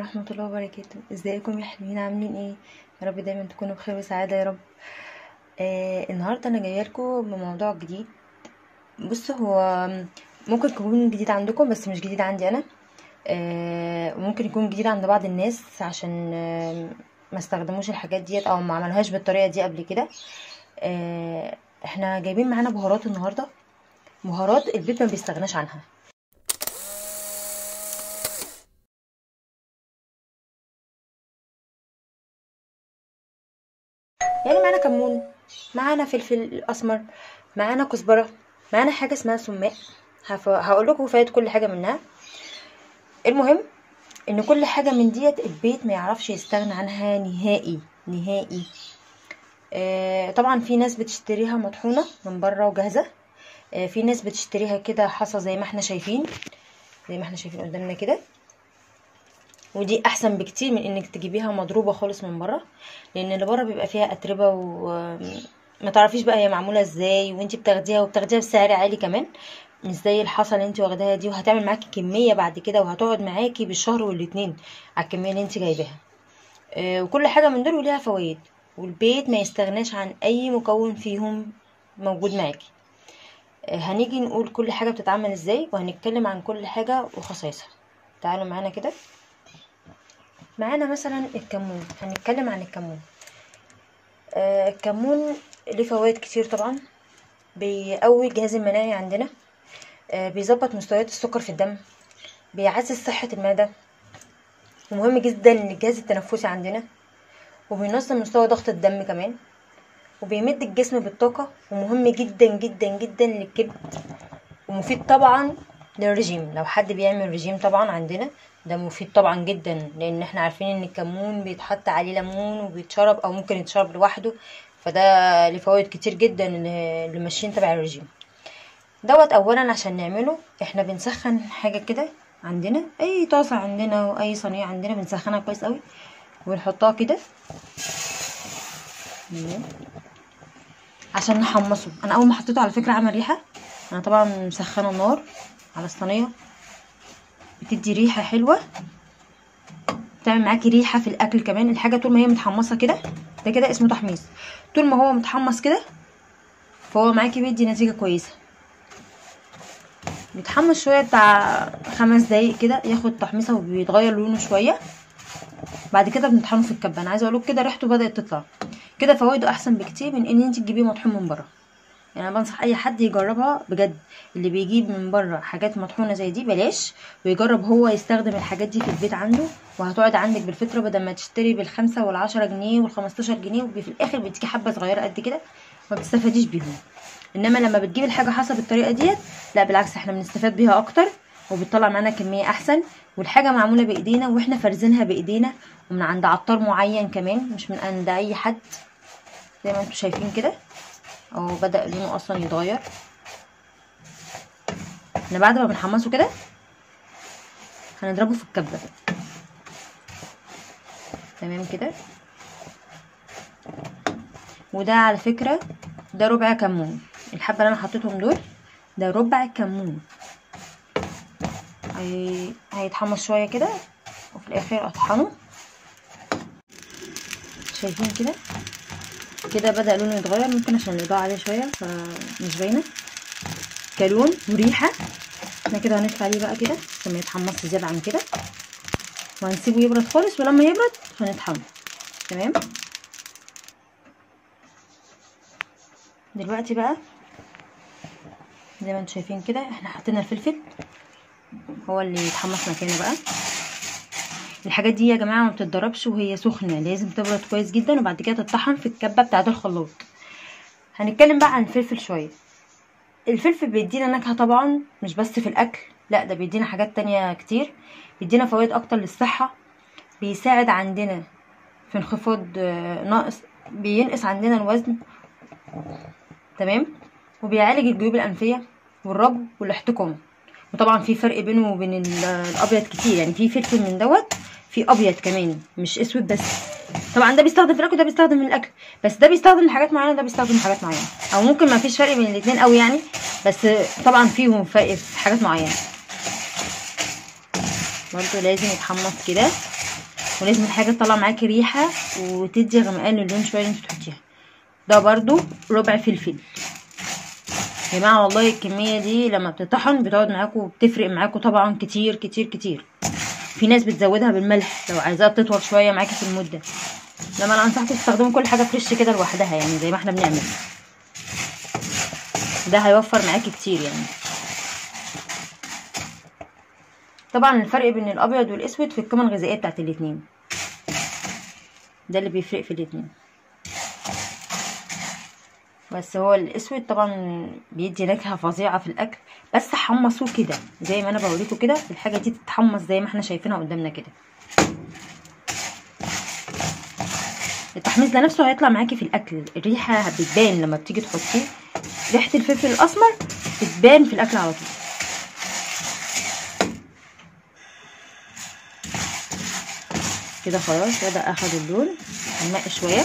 ورحمة الله وبركاته ازيكم يا حلوين عاملين ايه يا رب دايما تكونوا بخير وسعادة يا رب آه النهاردة انا جاية لكم بموضوع جديد بصوا هو ممكن يكون جديد عندكم بس مش جديد عندي انا آه وممكن يكون جديد عند بعض الناس عشان آه ما استخدموش الحاجات ديت او ما عملوهاش بالطريقة دي قبل كده آه احنا جايبين معانا بهارات النهاردة بهارات البيت ما بيستغناش عنها يعني معانا كمون معانا فلفل اسمر معانا كزبره معانا حاجه اسمها سماق هقول لكم فوائد كل حاجه منها المهم ان كل حاجه من ديت البيت ما يعرفش يستغنى عنها نهائي نهائي آه طبعا في ناس بتشتريها مطحونه من بره وجاهزه آه في ناس بتشتريها كده حصى زي ما احنا شايفين زي ما احنا شايفين قدامنا كده ودي احسن بكتير من انك تجيبيها مضروبه خالص من بره لان اللي بره بيبقى فيها اتربه وما تعرفيش بقى هي معموله ازاي وانت بتاخديها وبتاخديها بسعر عالي كمان مش زي الحصى اللي انت واخداها دي وهتعمل معاكي كميه بعد كده وهتقعد معاكي بالشهر والاتنين على الكميه اللي انت جايباها آه وكل حاجه من دول وليها فوائد والبيت ما يستغناش عن اي مكون فيهم موجود معاكي آه هنيجي نقول كل حاجه بتتعمل ازاي وهنتكلم عن كل حاجه وخصائصها تعالوا معانا كده معانا مثلا الكمون هنتكلم عن الكمون آه الكمون ليه فوائد كتير طبعا بيقوي الجهاز المناعي عندنا آه بيظبط مستويات السكر في الدم بيعزز صحة المعدة ومهم جدا للجهاز التنفسي عندنا وبينظم مستوى ضغط الدم كمان وبيمد الجسم بالطاقة ومهم جدا جدا جدا للكبد ومفيد طبعا للرجيم لو حد بيعمل رجيم طبعا عندنا ده مفيد طبعا جدا لان احنا عارفين ان الكمون بيتحط عليه ليمون وبيتشرب او ممكن يتشرب لوحده فده ليه فوائد كتير جدا اللي ماشيين تبع الرجيم دوت اولا عشان نعمله احنا بنسخن حاجه كده عندنا اي طاسه عندنا واي صينيه عندنا بنسخنها كويس قوي ونحطها كده عشان نحمصه انا اول ما حطيته على فكره عمل ريحه انا طبعا مسخنه النار على الصينيه بتدي ريحه حلوه بتعمل معاكي ريحه في الاكل كمان الحاجه طول ما هي متحمصه كده ده كده اسمه تحميص طول ما هو متحمص كده فهو معاكي بيدي نتيجه كويسه بيتحمص شويه بتاع خمس دقايق كده ياخد تحميصه وبيتغير لونه شويه بعد كده بنطحنه في الكبه انا عايزه اقولك كده ريحته بدات تطلع كده فوائده احسن بكتير من ان انت تجيبيه مطحون من بره يعني انا بنصح اي حد يجربها بجد اللي بيجيب من بره حاجات مطحونه زي دي بلاش ويجرب هو يستخدم الحاجات دي في البيت عنده وهتقعد عندك بالفطره بدل ما تشتري بالخمسة والعشرة جنيه والخمستاشر جنيه وفي الاخر بتيجي حبه صغيره قد كده ما بتستفاديش بيهم انما لما بتجيب الحاجه حسب الطريقه ديت لا بالعكس احنا بنستفاد بيها اكتر وبتطلع معانا كميه احسن والحاجه معموله بايدينا واحنا فرزينها بايدينا ومن عند عطار معين كمان مش من عند اي حد زي ما انتم شايفين كده اهو بدا لونه اصلا يتغير احنا بعد ما بنحمصه كده هنضربه في الكبه تمام كده وده على فكره ده ربع كمون الحبه اللي انا حطيتهم دول ده ربع كمون هي... هيتحمص شويه كده وفي الاخر اطحنه شايفين كده كده بدا لونه يتغير ممكن عشان الاضاءه عليه شويه فمش باينه كلون وريحه احنا كده هنطفي عليه بقى كده عشان ما يتحمصش زياده عن كده وهنسيبه يبرد خالص ولما يبرد هنطحنه تمام دلوقتي بقى زي ما انتم شايفين كده احنا حطينا الفلفل هو اللي يتحمص مكانه بقى الحاجات دي يا جماعه ما بتتضربش وهي سخنه لازم تبرد كويس جدا وبعد كده تطحن في الكبه بتاعه الخلاط هنتكلم بقى عن الفلفل شويه الفلفل بيدينا نكهه طبعا مش بس في الاكل لا ده بيدينا حاجات تانية كتير بيدينا فوائد اكتر للصحه بيساعد عندنا في انخفاض ناقص بينقص عندنا الوزن تمام وبيعالج الجيوب الانفيه والربو والاحتقان وطبعا في فرق بينه وبين الابيض كتير يعني في فلفل من دوت في ابيض كمان مش اسود بس طبعا ده بيستخدم في الاكل وده بيستخدم في الاكل بس ده بيستخدم لحاجات معينه وده بيستخدم لحاجات معينه او ممكن ما فيش فرق بين الاثنين قوي يعني بس طبعا فيهم فرق في حاجات معينه برضو لازم يتحمص كده ولازم الحاجه تطلع معاكي ريحه وتدي غمقان للون شويه اللي انت تحطيها ده برضو ربع فلفل يا جماعه والله الكميه دي لما بتطحن بتقعد معاكم وبتفرق معاكم طبعا كتير كتير كتير في ناس بتزودها بالملح لو عايزاها تطول شويه معاكي في المده لما انا انصحكم تستخدموا كل حاجه فريش كده لوحدها يعني زي ما احنا بنعمل ده هيوفر معاكي كتير يعني طبعا الفرق بين الابيض والاسود في القيمه الغذائيه بتاعت الاتنين ده اللي بيفرق في الاتنين بس هو الاسود طبعا بيدي نكهه فظيعه في الاكل بس حمصوه كده زي ما انا بوريكم كده الحاجه دي تتحمص زي ما احنا شايفينها قدامنا كده التحميص ده نفسه هيطلع معاكي في الاكل الريحه بتبان لما بتيجي تحطيه ريحه الفلفل الاسمر بتبان في الاكل على طول كده خلاص بدا اخد اللون الماء شويه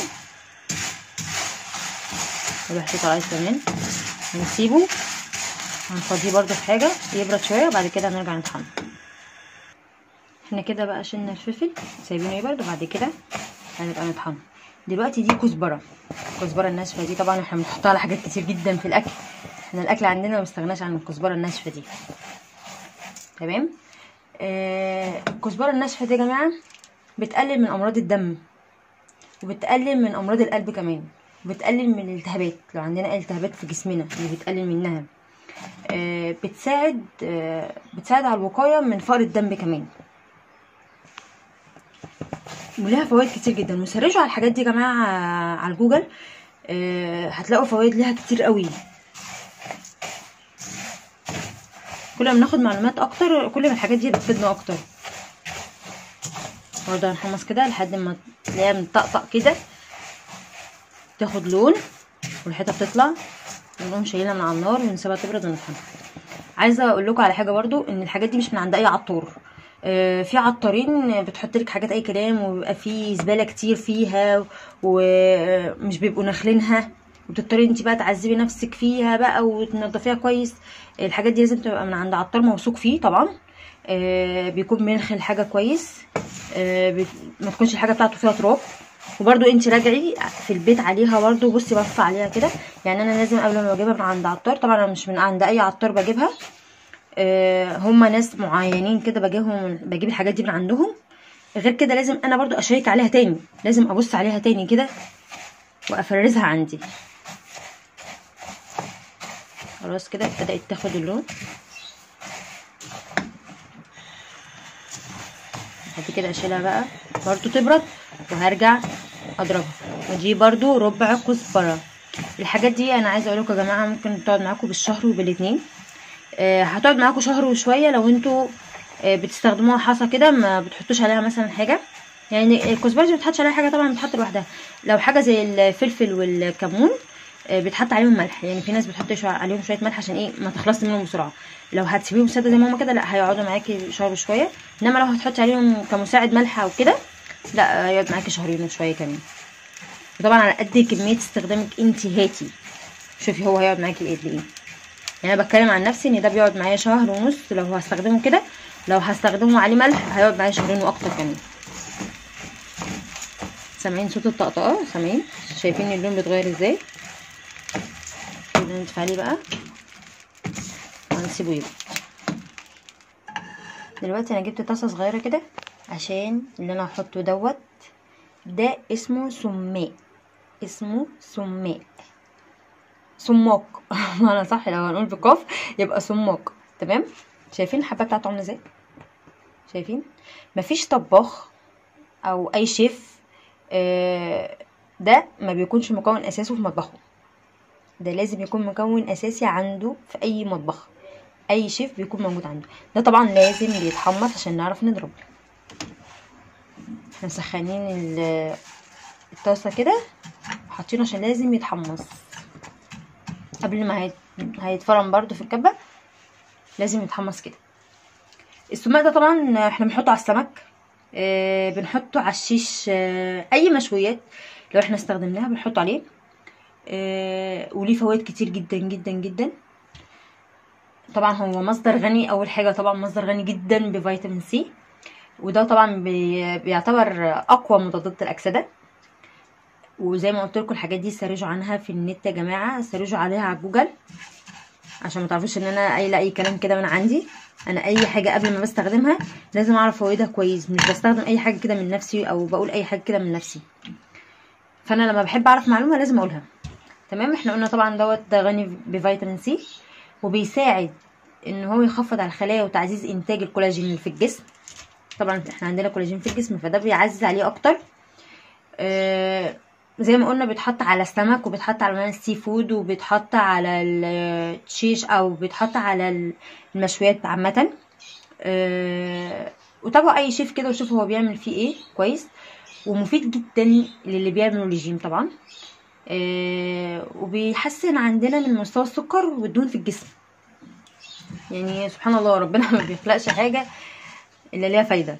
ريحته طلعت كمان هنسيبه هنفضيه برده في حاجه يبرد شويه وبعد كده هنرجع نطحنه احنا كده بقى شلنا الفلفل سايبينه يبرد وبعد كده هنبقى نطحنه دلوقتي دي كزبره الكزبره الناشفه دي طبعا احنا بنحطها على حاجات كتير جدا في الاكل احنا الاكل عندنا ما بنستغناش عن الكزبره الناشفه دي تمام آه الكزبره الناشفه دي يا جماعه بتقلل من امراض الدم وبتقلل من امراض القلب كمان وبتقلل من الالتهابات لو عندنا التهابات في جسمنا اللي بتقلل منها آه بتساعد آه بتساعد على الوقايه من فقر الدم كمان وليها فوائد كتير جدا وسرشوا على الحاجات دي يا جماعه على الجوجل آه هتلاقوا فوائد ليها كتير قوي كل ما بناخد معلومات اكتر كل ما الحاجات دي بتفيدنا اكتر برضه هنحمص كده لحد ما تلاقيها مطقطق كده تاخد لون والحته بتطلع ونقوم شايلها من على النار ونسيبها تبرد ونطحنها عايزه اقول لكم على حاجه برضو ان الحاجات دي مش من عند اي عطار آه في عطارين بتحط لك حاجات اي كلام وبيبقى في زباله كتير فيها ومش بيبقوا ناخلينها وبتضطري انت بقى تعذبي نفسك فيها بقى وتنضفيها كويس الحاجات دي لازم تبقى من عند عطار موثوق فيه طبعا آه بيكون منخل حاجه كويس آه بي... ما تكونش الحاجه بتاعته فيها تراب وبرده انت راجعي في البيت عليها برده بصي بص عليها كده يعني انا لازم قبل ما بجيبها من عند عطار طبعا انا مش من عند اي عطار بجيبها آه هما ناس معينين كده بجيبهم بجيب الحاجات دي من عندهم غير كده لازم انا برضو اشيك عليها تاني لازم ابص عليها تاني كده وافرزها عندي خلاص كده بدات تاخد اللون بعد كده اشيلها بقى برضو تبرد وهرجع اضربها ودي برضو ربع كزبره الحاجات دي انا عايزه اقول لكم يا جماعه ممكن تقعد معاكم بالشهر وبالاتنين آه هتقعد معاكم شهر وشويه لو انتوا آه بتستخدموها حصى كده ما بتحطوش عليها مثلا حاجه يعني الكزبره دي ما بتحطش عليها حاجه طبعا بتحط لوحدها لو حاجه زي الفلفل والكمون آه بيتحط عليهم ملح يعني في ناس بتحط عليهم شويه ملح عشان ايه ما تخلصش منهم بسرعه لو هتسيبيهم ساده زي ما هما كده لا هيقعدوا معاكي شهر وشويه انما لو هتحطي عليهم كمساعد ملح او كده لا يقعد معاكي شهرين وشويه كمان وطبعا على قد كميه استخدامك انت هاتي شوفي هو هيقعد معاكي قد ايه يعني انا بتكلم عن نفسي ان ده بيقعد معايا شهر ونص لو هستخدمه كده لو هستخدمه عليه ملح هيقعد معايا شهرين واكتر كمان سامعين صوت الطقطقه سامعين شايفين اللون بيتغير ازاي كده نضيف عليه بقى وهنسيبه يبرد دلوقتي انا جبت طاسه صغيره كده عشان اللي انا هحطه دوت ده اسمه سماء اسمه سماء سماق انا صح لو هنقول بقاف يبقى سماق تمام شايفين الحبه بتاعته عامله ازاي شايفين مفيش طباخ او اي شيف آه ده ما بيكونش مكون اساسي في مطبخه ده لازم يكون مكون اساسي عنده في اي مطبخ اي شيف بيكون موجود عنده ده طبعا لازم بيتحمص عشان نعرف نضربه احنا مسخنين الطاسه كده حاطينه عشان لازم يتحمص قبل ما هيت... هيتفرم برده في الكبه لازم يتحمص كده السماق ده طبعا احنا بنحطه على السمك اه بنحطه على الشيش اه اي مشويات لو احنا استخدمناها بنحطه عليه اه وليه فوائد كتير جدا جدا جدا طبعا هو مصدر غني اول حاجه طبعا مصدر غني جدا بفيتامين سي وده طبعا بي... بيعتبر اقوى مضادات الاكسده وزي ما قلت لكم الحاجات دي سرجوا عنها في النت يا جماعه سرجوا عليها على جوجل عشان ما تعرفوش ان انا قايله اي كلام كده من عندي انا اي حاجه قبل ما بستخدمها لازم اعرف فوائدها كويس مش بستخدم اي حاجه كده من نفسي او بقول اي حاجه كده من نفسي فانا لما بحب اعرف معلومه لازم اقولها تمام احنا قلنا طبعا دوت ده غني بفيتامين سي وبيساعد ان هو يخفض على الخلايا وتعزيز انتاج الكولاجين اللي في الجسم طبعا احنا عندنا كولاجين في الجسم فده بيعزز عليه اكتر آه زي ما قلنا بيتحط على السمك وبيتحط على السي فود وبيتحط على الشيش او بيتحط على المشويات عامه أه وتابعوا اي شيف كده وشوفوا هو بيعمل فيه ايه كويس ومفيد جدا للي بيعملوا ريجيم طبعا أه وبيحسن عندنا من مستوى السكر والدهون في الجسم يعني سبحان الله ربنا ما بيخلقش حاجه الا ليها فايده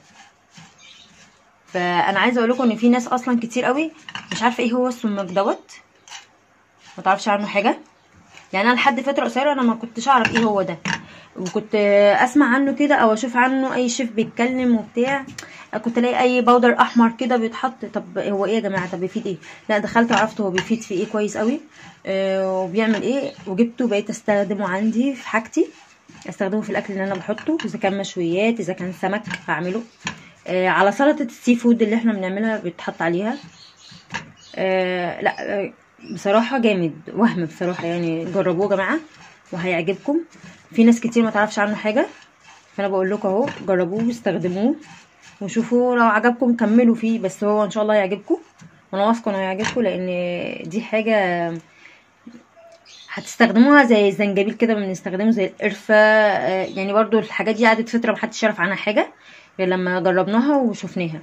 فانا عايزه اقول لكم ان في ناس اصلا كتير قوي مش عارفه ايه هو السماك دوت ما تعرفش عنه حاجه يعني انا لحد فتره قصيره انا ما كنتش اعرف ايه هو ده وكنت اسمع عنه كده او اشوف عنه اي شيف بيتكلم وبتاع كنت الاقي اي باودر احمر كده بيتحط طب هو ايه يا جماعه طب بيفيد ايه لا دخلت عرفت هو بيفيد في ايه كويس قوي آه وبيعمل ايه وجبته بقيت استخدمه عندي في حاجتي استخدمه في الاكل اللي انا بحطه اذا كان مشويات اذا كان سمك هعمله آه على سلطه السي فود اللي احنا بنعملها بيتحط عليها آه لا آه بصراحه جامد وهم بصراحه يعني جربوه يا جماعه وهيعجبكم في ناس كتير ما تعرفش عنه حاجه فانا بقول لكم اهو جربوه واستخدموه وشوفوا لو عجبكم كملوا فيه بس هو ان شاء الله يعجبكم وانا واثقه انه هيعجبكم لان دي حاجه هتستخدموها زي الزنجبيل كده بنستخدمه زي القرفه يعني برضو الحاجات دي قعدت فتره محدش يعرف عنها حاجه غير لما جربناها وشفناها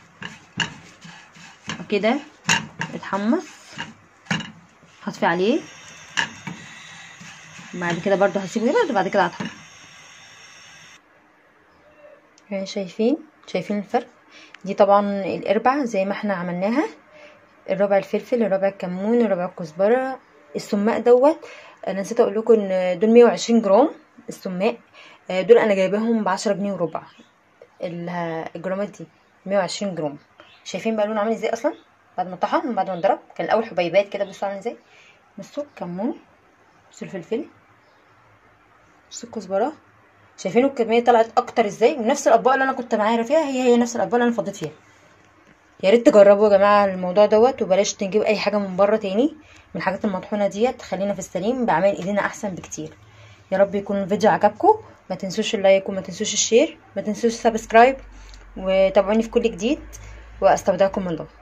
كده اتحمص هطفي عليه بعد كده برضو هسيبه يبرد وبعد كده هطحن يعني شايفين شايفين الفرق دي طبعا القربع زي ما احنا عملناها الربع الفلفل الربع الكمون الربع الكزبره السماق دوت انا نسيت اقول لكم ان دول 120 جرام السماق دول انا جايباهم بعشرة جنيه وربع الجرامات دي 120 جرام شايفين بقى لونه عامل ازاي اصلا بعد ما طحن وبعد ما انضرب كان الاول حبيبات كده بصوا عامل ازاي بصوا كمون بصوا الفلفل بصوا الكزبره شايفين الكميه طلعت اكتر ازاي ونفس الاطباق اللي انا كنت معايره فيها هي هي نفس الاطباق اللي انا فضيت فيها يا ريت تجربوا يا جماعه الموضوع دوت وبلاش تجيب اي حاجه من بره تاني من الحاجات المطحونه ديت خلينا في السليم باعمال ايدينا احسن بكتير يا رب يكون الفيديو عجبكم ما تنسوش اللايك وما تنسوش الشير ما تنسوش السبسكرايب وتابعوني في كل جديد واستودعكم الله